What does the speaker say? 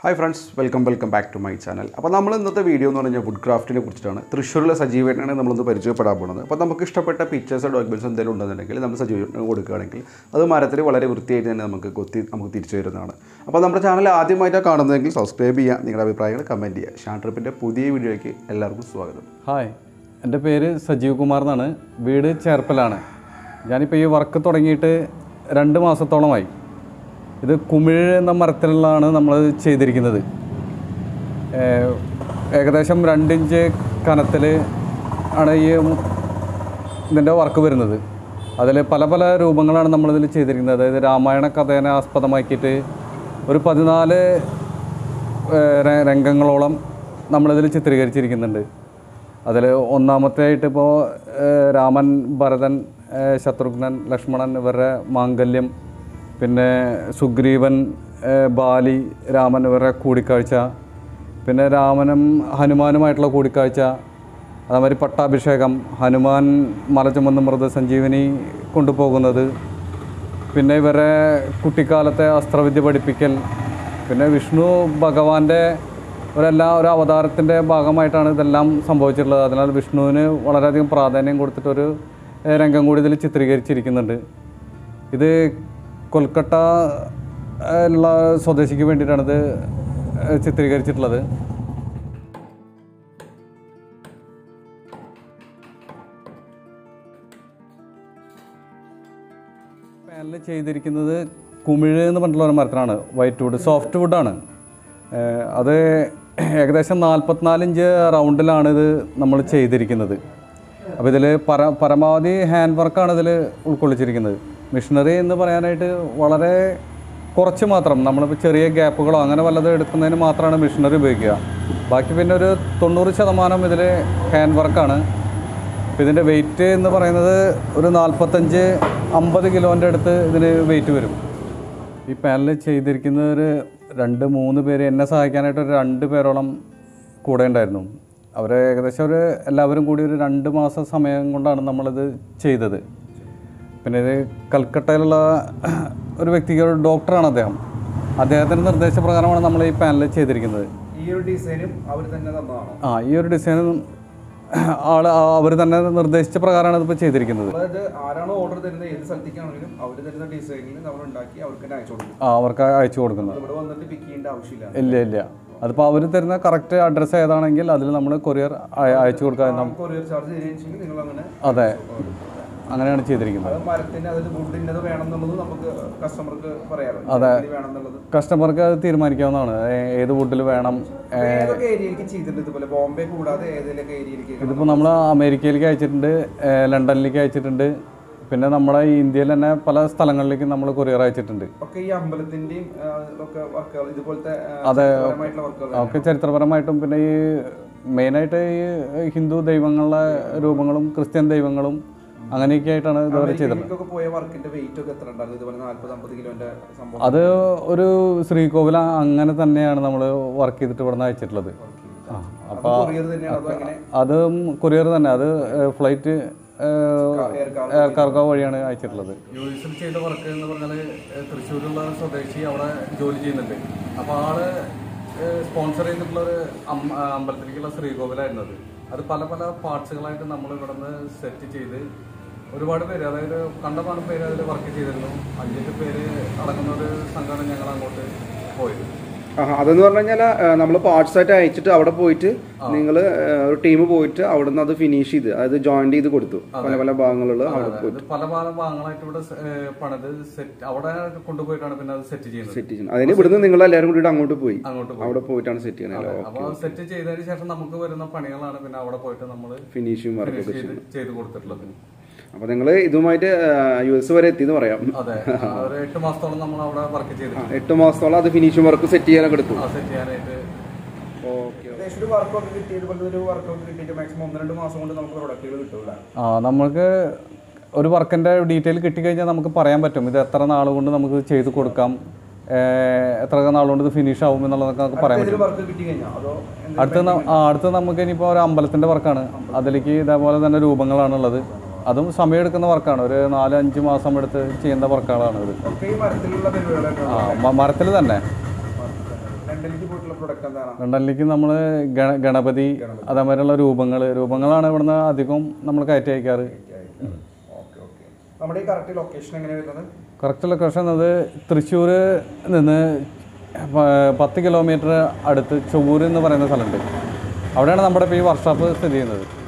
Hi friends welcome welcome back to my channel അപ്പോൾ നമ്മൾ ഇന്നത്തെ വീഡിയോ എന്ന് പറഞ്ഞാൽ വുഡ് ക്രാഫ്റ്റിനെ കുറിച്ചിട്ടാണ് തൃശ്ശൂരിലെ സജീവനാണ് നമ്മളൊന്ന് പരിചയപ്പെടാൻ പോകുന്നത് അപ്പോൾ നമുക്ക് ഇഷ്ടപ്പെട്ട പിക്ചേഴ്സോ ഡോക്യുമെൻറ്റ്സ് എന്തെങ്കിലും ഉണ്ടെന്നുണ്ടെങ്കിൽ നമ്മൾ സജീവന് കൊടുക്കുകയാണെങ്കിൽ അത് മരത്തിൽ വളരെ വൃത്തിയായിട്ട് തന്നെ നമുക്ക് കൊത്തി നമുക്ക് തിരിച്ചു വരുന്നതാണ് അപ്പോൾ നമ്മുടെ ചാനൽ ആദ്യമായിട്ടാണ് കാണുന്നതെങ്കിൽ സബ്സ്ക്രൈബ് ചെയ്യുക നിങ്ങളുടെ അഭിപ്രായങ്ങൾ കമൻറ്റ് ചെയ്യുക ഷാൻ ട്രിപ്പിൻ്റെ പുതിയ വീഡിയോയ്ക്ക് എല്ലാവർക്കും സ്വാഗതം ഹായ് എൻ്റെ പേര് സജീവ് കുമാർ എന്നാണ് വീട് ചേർപ്പലാണ് ഞാനിപ്പോൾ ഈ വർക്ക് തുടങ്ങിയിട്ട് രണ്ട് മാസത്തോളമായി ഇത് കുമിഴ് എന്ന മരത്തിലുള്ളതാണ് നമ്മൾ ചെയ്തിരിക്കുന്നത് ഏഹ് ഏകദേശം രണ്ടിഞ്ച് കനത്തിൽ ആണ് ഈ ഇതിൻ്റെ വർക്ക് വരുന്നത് അതിൽ പല പല രൂപങ്ങളാണ് നമ്മളിതിൽ ചെയ്തിരിക്കുന്നത് അതായത് രാമായണ കഥേനെ ആസ്പദമാക്കിയിട്ട് ഒരു പതിനാല് ഏഹ് ര- രംഗങ്ങളോളം നമ്മളിതിൽ ചിത്രീകരിച്ചിരിക്കുന്നുണ്ട് അതിൽ ഒന്നാമത്തെ ആയിട്ട് ഇപ്പോൾ രാമൻ ഭരതൻ ഏഹ് ശത്രുഘ്നൻ ലക്ഷ്മണൻ ഇവരുടെ മാംഗല്യം പിന്നെ സുഗ്രീവൻ ഏഹ് ബാലി രാമൻ ഇവരുടെ കൂടിക്കാഴ്ച പിന്നെ രാമനും ഹനുമാനുമായിട്ടുള്ള കൂടിക്കാഴ്ച അതേമാതിരി പട്ടാഭിഷേകം ഹനുമാൻ മല ചുമന്ന് മൃതസഞ്ജീവനി കൊണ്ടുപോകുന്നത് പിന്നെ ഇവരെ കുട്ടിക്കാലത്തെ അസ്ത്രവിദ്യ പഠിപ്പിക്കൽ പിന്നെ വിഷ്ണു ഭഗവാന്റെ ഒരെല്ലാ ഒരു അവതാരത്തിൻ്റെ ഭാഗമായിട്ടാണ് ഇതെല്ലാം സംഭവിച്ചിട്ടുള്ളത് അതിനാൽ വിഷ്ണുവിന് വളരെയധികം പ്രാധാന്യം കൊടുത്തിട്ടൊരു ഏഹ്, രംഗം കൂടി ഇതിൽ ചിത്രീകരിച്ചിരിക്കുന്നുണ്ട് ഇത് കൊൽക്കട്ട ഏഹ്, ഉള്ള സ്വദേശിക്ക് വേണ്ടിയിട്ടാണ് ഇത് ഏഹ്, ചിത്രീകരിച്ചിട്ടുള്ളത് പാനൽ ചെയ്തിരിക്കുന്നത് കുമിഴ് എന്ന് പറഞ്ഞിട്ടുള്ള ഒരു മരത്തിനാണ് വൈറ്റ് വുഡ് സോഫ്റ്റ് വുഡാണ് ഏഹ് അത് ഏകദേശം നാൽപ്പത്തിനാല് ഇഞ്ച് റൗണ്ടിലാണ് ഇത് നമ്മൾ ചെയ്തിരിക്കുന്നത് അപ്പോൾ ഇതിൽ പര പരമാവധി ഹാൻഡ് വർക്കാണ് ഇതിൽ ഉൾക്കൊള്ളിച്ചിരിക്കുന്നത് മിഷനറി എന്ന് പറയാനായിട്ട് വളരെ കുറച്ച് മാത്രം നമ്മളിപ്പോൾ ചെറിയ ഗ്യാപ്പുകളോ അങ്ങനെ വല്ലതും എടുക്കുന്നതിന് മാത്രമാണ് മിഷനറി ഉപയോഗിക്കുക ബാക്കി പിന്നെ ഒരു തൊണ്ണൂറ് ശതമാനം ഇതിൽ ഹാൻഡ് വർക്കാണ് അപ്പോൾ ഇതിൻ്റെ വെയിറ്റ് എന്ന് പറയുന്നത് ഒരു നാൽപ്പത്തഞ്ച് അമ്പത് കിലോൻ്റെ അടുത്ത് ഇതിന് വെയിറ്റ് വരും ഈ പാനൽ ചെയ്തിരിക്കുന്ന ഒരു രണ്ട് മൂന്ന് പേര് എന്നെ സഹായിക്കാനായിട്ട് ഒരു രണ്ട് പേരോളം കൂടെ ഉണ്ടായിരുന്നു അവർ ഏകദേശം ഒരു എല്ലാവരും കൂടി ഒരു രണ്ട് മാസം സമയം കൊണ്ടാണ് നമ്മളിത് ചെയ്തത് പിന്നെ ഇത് കൽക്കട്ടയിലുള്ള ഒരു വ്യക്തിക്ക് ഒരു ഡോക്ടറാണ് അദ്ദേഹം അദ്ദേഹത്തിൻ്റെ നിർദ്ദേശപ്രകാരമാണ് നമ്മൾ ഈ പാനൽ ചെയ്തിരിക്കുന്നത് ഈ ഒരു ഡിസൈനും അവർ തന്നെ തന്നതാണോ ആ ഈ ഒരു ഡിസൈൻ ആൾ അവർ തന്നെ നിർദ്ദേശിച്ച പ്രകാരമാണ് ഇതിപ്പോൾ ചെയ്തിരിക്കുന്നത് അതായത് ആരാണോ ഓർഡർ തരുന്നത് ഏത് സ്ഥലത്തേക്കാണെങ്കിലും അവർ തരുന്ന ഡിസൈനിൽ നമ്മൾ ഉണ്ടാക്കി അവർക്ക് തന്നെ അയച്ചു കൊടുക്കും ആ അവർക്ക് അയച്ചു കൊടുക്കുന്നത് ഇവിടെ വന്നിട്ട് പിക്ക് ചെയ്യേണ്ട ആവശ്യമില്ല ഇല്ല ഇല്ല അതിപ്പോൾ അവർ തരുന്ന കറക്റ്റ് അഡ്രസ്സ് ഏതാണെങ്കിൽ അതിൽ നമ്മൾ കൊറിയർ അയച്ചു കൊടുക്കാൻ നം- കൊറിയർ ചാർജ് തരുകയാണെങ്കിൽ നിങ്ങൾ അങ്ങനെ അതെ അങ്ങനെയാണ് ചെയ്തിരിക്കുന്നത് അത് മരത്തിന് അതായത് വുഡ് ഇന്നത് വേണം എന്നുള്ളത് നമുക്ക് കസ്റ്റമർക്ക് പറയാറ് അതെ. ഇത് വേണം എന്നുള്ളത് കസ്റ്റമർക്ക് അത് തീരുമാനിക്കാവുന്നതാണ് ഏ- ഏത് വുഡിൽ വേണം ഏതൊക്കെ ഏരിയയിലേക്ക് ചെയ്തിട്ടുണ്ട് ഇതുപോലെ ബോംബെ കൂടാതെ ഏതെങ്കിലുമൊക്കെ ഏരിയയിലേക്ക് ഇതിപ്പോൾ നമ്മൾ അമേരിക്കയിലേക്ക് അയച്ചിട്ടുണ്ട് ഏ, ലണ്ടനിലേക്ക് അയച്ചിട്ടുണ്ട് പിന്നെ നമ്മുടെ ഈ ഇന്ത്യയിൽ തന്നെ പല സ്ഥലങ്ങളിലേക്ക് നമ്മൾ കൊറിയർ അയച്ചിട്ടുണ്ട് ഒക്കെ ഈ അമ്പലത്തിന്റെയും ആ, ഒക്കെ വർക്കുകൾ ഇതുപോലത്തെ അതെ. പരമായിട്ടുള്ള വർക്കുകൾ ഒക്കെ ചരിത്രപരമായിട്ടും പിന്നെ ഈ മെയിനായിട്ട് ഈ ഹിന്ദു ദൈവങ്ങളുടെ രൂപങ്ങളും ക്രിസ്ത്യൻ ദൈവങ്ങളും അങ്ങനെയൊക്കെ ആയിട്ടാണ് ഇതുവരെ ചെയ്തിട്ടുള്ളത് ഒക്കെ പോയ വർക്കിന്റെ വെയിറ്റ് ഒക്കെ എത്ര ഉണ്ടായിരുന്നു ഇതുപോലെ നാല്പത് അമ്പത് കിലോന്റെ സംഭവം അത് ഒരു ശ്രീകോവിൽ അങ്ങനെ തന്നെയാണ് നമ്മൾ വർക്ക് ചെയ്തിട്ട് ഇവിടെ നിന്ന് അയച്ചിട്ടുള്ളത് ആ അപ്പോൾ കൊറിയർ തന്നെയാണ് അതോ അങ്ങനെ അതും കൊറിയർ തന്നെ അത് flight air car air cargo വഴിയാണ് അയച്ചിട്ടുള്ളത് യു എസിൽ ചെയ്ത വർക്ക് എന്ന് പറഞ്ഞാൽ തൃശ്ശൂരുള്ള സ്വദേശി അവിടെ ജോലി ചെയ്യുന്നുണ്ട് അപ്പോൾ ആള് സ്പോൺസർ ചെയ്തിട്ടുള്ള ഒരു അമ്പലത്തിലേക്കുള്ള ശ്രീകോവിലായിരുന്നു അത് അത് പല പല പാർട്സുകളായിട്ട് നമ്മൾ ഇവിടെ നിന്ന് സെറ്റ് ചെയ്ത് ഒരുപാട് പേര് അതായത് കണ്ടമാനം പേര് അതിൽ വർക്ക് ചെയ്തിരുന്നു അഞ്ചെട്ട് പേര് അടങ്ങുന്ന ഒരു സംഘമാണ് ഞങ്ങൾ അങ്ങോട്ട് പോയത് ആഹാ, അതെന്ന് പറഞ്ഞു കഴിഞ്ഞാൽ നമ്മൾ പാർട്സ് ആയിട്ട് അയച്ചിട്ട് അവിടെ പോയിട്ട് നിങ്ങൾ ഒരു ടീം പോയിട്ട് അവിടെ നിന്ന് അത് ഫിനിഷ് ചെയ്ത് അതായത് ജോയിന്റ് ചെയ്ത് കൊടുത്തു പല പല ഭാഗങ്ങളുള്ള അവിടെ പോയി അത് പല പല ഭാഗങ്ങളായിട്ട് ഇവിടെ സെ- ഏഹ് പണിത് സെറ്റ് അവിടെ കൊണ്ടുപോയിട്ടാണ് പിന്നെ അത് സെറ്റ് ചെയ്യുന്നത് സെറ്റ് ചെയ്യുന്നത് അതിന് ഇവിടുന്ന് നിങ്ങൾ എല്ലാവരും കൂടിയിട്ട് അങ്ങോട്ട് പോയി അങ്ങോട്ട് പോയി അവിടെ പോയിട്ടാണ് സെറ്റ് ചെയ്യുന്നത് അപ്പൊ സെറ്റ് ചെയ്തതിന് ശേഷം നമുക്ക് വരുന്ന പണികളാണ് പിന്നെ അവിടെ പോയിട്ട് നമ്മൾ ഫിനിഷിങ് വർക്ക് ഫിനിഷ് ചെയ്ത് ചെയ്ത് കൊടുത്തിട്ടുള്ളത് അപ്പൊ നിങ്ങൾ ഇതുമായിട്ട് യു എസ് വരെ എത്തിയെന്ന് പറയാം അതെ ആ, ഒരു എട്ട് മാസത്തോളം നമ്മൾ അവിടെ വർക്ക് ചെയ്തിട്ടുണ്ട് എട്ട് മാസത്തോളം അത് ഫിനിഷിംഗ് വർക്ക് സെറ്റ് ചെയ്യാനൊക്കെ എടുത്തു ആ സെറ്റ് ചെയ്യാനായിട്ട് ഏകദേശം ഒരു വർക്കൊക്കെ കിട്ടിയതുപോലെ ഒരു വർക്കൊക്കെ കിട്ടിയിട്ട് മാക്സിമം ഒന്ന് രണ്ട് മാസം കൊണ്ട് നമുക്ക് പ്രൊഡക്റ്റുകൾ കിട്ടൂല ആ നമ്മൾക്ക് ഒരു വർക്കിന്റെ ഡീറ്റെയിൽ കിട്ടിക്കഴിഞ്ഞാൽ നമുക്ക് പറയാൻ പറ്റും ഇത് എത്ര നാൾ കൊണ്ട് നമുക്ക് ചെയ്ത് കൊടുക്കാം ഏഹ് എത്ര നാൾ കൊണ്ട് ഇത് ഫിനിഷ് ആവും എന്നുള്ളതൊക്കെ നമുക്ക് പറയാൻ പറ്റും ഒരു വർക്ക് കിട്ടി കഴിഞ്ഞാൽ അതോ എന്ത് അടുത്ത ന- ആ, അടുത്ത നമുക്ക് ഇനിയിപ്പോൾ ഒരു അമ്പലത്തിന്റെ വർക്കാണ് അതിലേക്ക് ഇതേപോലെ തന്നെ രൂപങ്ങളാണുള്ളത് അതും സമയമെടുക്കുന്ന വർക്കാണ് ഒരു നാല് അഞ്ച് മാസം എടുത്ത് ചെയ്യുന്ന വർക്കുകളാണ് ഇത് ഒക്കെ ഈ മരത്തിലുള്ള പരിപാടികളൊക്കെ ആ മരത്തിൽ തന്നെ ലണ്ടനിലേക്ക് പോയിട്ടുള്ള പ്രൊഡക്റ്റ് എന്താണ് ലണ്ടനിലേക്ക് നമ്മൾ ഗണപതി അതേമാതിരിയുള്ള രൂപങ്ങൾ രൂപങ്ങളാണ് ഇവിടുന്ന് അധികം നമ്മൾ കയറ്റി അയക്കാറ് ഓക്കെ ഓക്കെ നമ്മുടെ ഈ കറക്റ്റ് ലൊക്കേഷൻ എങ്ങനെയാണ് വരുന്നത് കറക്റ്റ് ലൊക്കേഷൻ എന്നത് തൃശ്ശൂർ നിന്ന് പ- പത്ത് കിലോമീറ്റർ അടുത്ത് ചൊവ്വൂർ എന്ന് പറയുന്ന സ്ഥലമുണ്ട് അവിടെയാണ് നമ്മുടെ ഇപ്പോൾ ഈ വർക്ക്ഷോപ്പ് സ്ഥിതി ചെയ്യുന്നത്